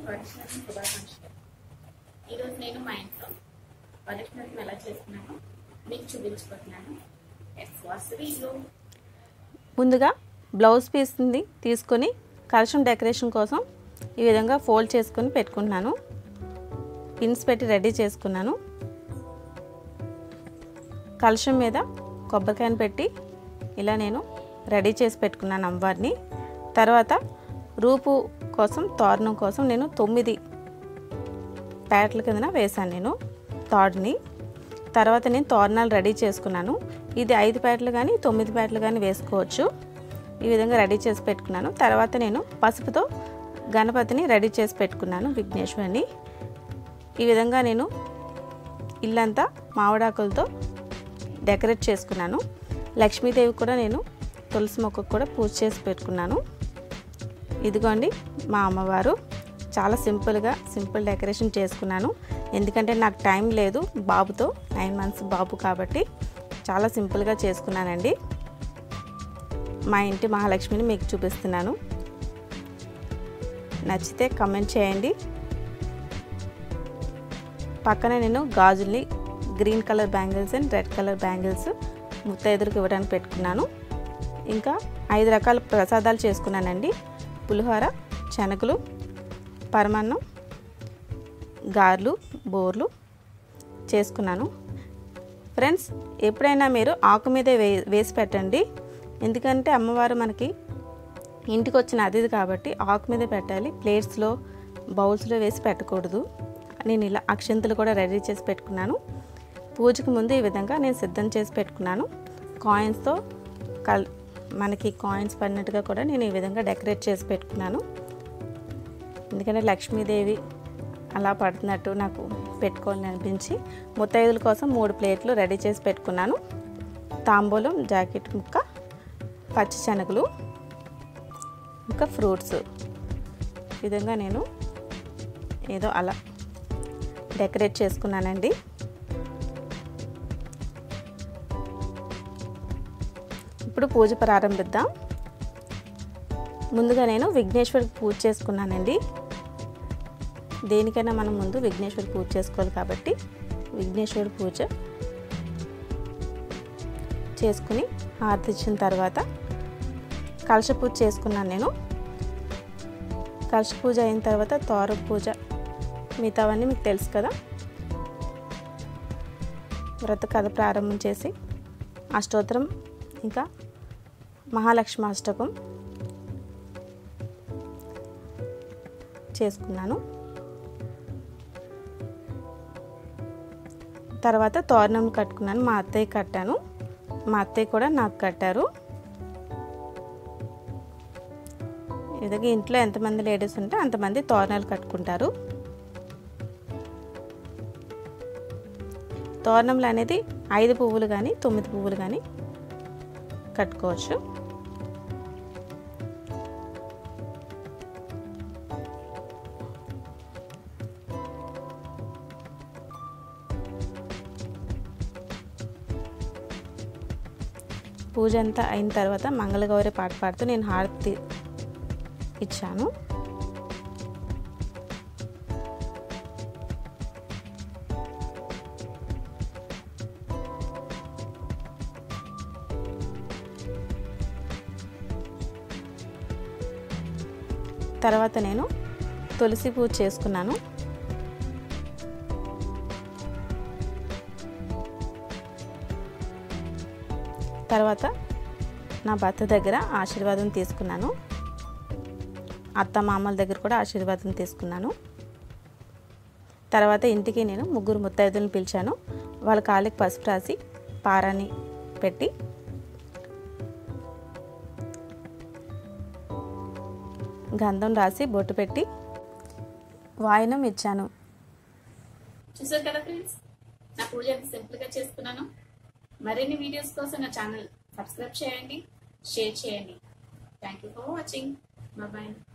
వరలక్ష్మి శుభాకాంక్షలు ఈరోజు నేను మా ఇంట్లో వరలక్ష్మి ఎలా చేస్తున్నానో మీకు చూపించుకుంటున్నాను ఎట్స్ వాస్తవిలో ముందుగా బ్లౌజ్ పీస్ని తీసుకొని కలశం డెకరేషన్ కోసం ఈ విధంగా ఫోల్డ్ చేసుకొని పెట్టుకుంటున్నాను పిన్స్ పెట్టి రెడీ చేసుకున్నాను కలశం మీద కొబ్బరికాయను పెట్టి ఇలా నేను రెడీ చేసి పెట్టుకున్నాను అమ్మవారిని తర్వాత రూపు కోసం తోరణం కోసం నేను తొమ్మిది ప్యాట్ల కిందన వేశాను నేను తాడుని తర్వాత నేను తోరణాలు రెడీ చేసుకున్నాను ఇది ఐదు ప్యాట్లు కానీ తొమ్మిది ప్యాట్లు కానీ వేసుకోవచ్చు ఈ విధంగా రెడీ చేసి పెట్టుకున్నాను తర్వాత నేను పసుపుతో గణపతిని రెడీ చేసి పెట్టుకున్నాను విఘ్నేశ్వరిని ఈ విధంగా నేను ఇల్లంతా మామిడాకులతో డెకరేట్ చేసుకున్నాను లక్ష్మీదేవి కూడా నేను తులసి మొక్కకు కూడా పూజ చేసి పెట్టుకున్నాను ఇదిగోండి మా అమ్మవారు చాలా సింపుల్గా సింపుల్ డెకరేషన్ చేసుకున్నాను ఎందుకంటే నాకు టైం లేదు బాబుతో నైన్ మంత్స్ బాబు కాబట్టి చాలా సింపుల్గా చేసుకున్నానండి మా ఇంటి మహాలక్ష్మిని మీకు చూపిస్తున్నాను నచ్చితే కమెంట్ చేయండి పక్కన నేను గాజుల్ని green colour bangles and red colour bangles ముత్తైదులకు ఇవ్వడానికి పెట్టుకున్నాను ఇంకా ఐదు రకాల ప్రసాదాలు చేసుకున్నానండి పులిహోర శనగలు పరమాన్నం గారెలు బోర్లు చేసుకున్నాను ఫ్రెండ్స్ ఎప్పుడైనా మీరు ఆకు మీదే వే వేసి పెట్టండి ఎందుకంటే అమ్మవారు మనకి ఇంటికి వచ్చిన అతిథి కాబట్టి ఆకు మీదే పెట్టాలి ప్లేట్స్లో బౌల్స్లో వేసి పెట్టకూడదు నేను ఇలా అక్షంతలు కూడా రెడీ చేసి పెట్టుకున్నాను పూజకు ముందు ఈ విధంగా నేను సిద్ధం చేసి పెట్టుకున్నాను కాయిన్స్తో కల్ మనకి కాయిన్స్ పడినట్టుగా కూడా నేను ఈ విధంగా డెకరేట్ చేసి పెట్టుకున్నాను ఎందుకంటే లక్ష్మీదేవి అలా పడుతున్నట్టు నాకు పెట్టుకోవాలని అనిపించి ముత్తైదుల కోసం మూడు ప్లేట్లు రెడీ చేసి పెట్టుకున్నాను తాంబూలం జాకెట్ ముక్క పచ్చి శనగలు ఇంకా ఫ్రూట్స్ ఈ విధంగా నేను ఏదో అలా డెకరేట్ చేసుకున్నానండి ఇప్పుడు పూజ ప్రారంభిద్దాం ముందుగా నేను విఘ్నేశ్వరికి పూజ చేసుకున్నానండి దేనికైనా మనం ముందు విఘ్నేశ్వరి పూజ చేసుకోవాలి కాబట్టి విఘ్నేశ్వరి పూజ చేసుకుని హారతి ఇచ్చిన తర్వాత కలశ పూజ చేసుకున్నాను నేను కలశ పూజ అయిన తర్వాత తోర పూజ మిగతావన్నీ మీకు తెలుసు కదా వ్రత కథ ప్రారంభం చేసి అష్టోత్తరం ఇంకా మహాలక్ష్మి అష్టకం చేసుకున్నాను తర్వాత తోరణం కట్టుకున్నాను మా అత్తయ్య కట్టాను మా అత్తయ్య కూడా నాకు కట్టారు ఈ విధంగా ఇంట్లో ఎంతమంది లేడీస్ ఉంటే అంతమంది తోరణాలు కట్టుకుంటారు తోరణంలు అనేది ఐదు పువ్వులు కానీ తొమ్మిది పువ్వులు కానీ కట్టుకోవచ్చు పూజ అంతా అయిన తర్వాత మంగళగౌరి పాట పాడుతూ నేను హారతి ఇచ్చాను తర్వాత నేను తులసి పూజ చేసుకున్నాను తర్వాత నా భర్త దగ్గర ఆశీర్వాదం తీసుకున్నాను అత్త మామల దగ్గర కూడా ఆశీర్వాదం తీసుకున్నాను తర్వాత ఇంటికి నేను ముగ్గురు ముత్తైదులను పిలిచాను వాళ్ళ కాళ్ళకి పసుపు రాసి పారాని పెట్టి గంధం రాసి బొట్టు పెట్టి వాయినం ఇచ్చాను చూసారు కదా ఫ్రెండ్స్ నా పూజ ఎంత సింపుల్ గా చేసుకున్నాను మరిన్ని వీడియోస్ కోసం నా ఛానల్ సబ్స్క్రైబ్ చేయండి షేర్ చేయండి thank you for watching bye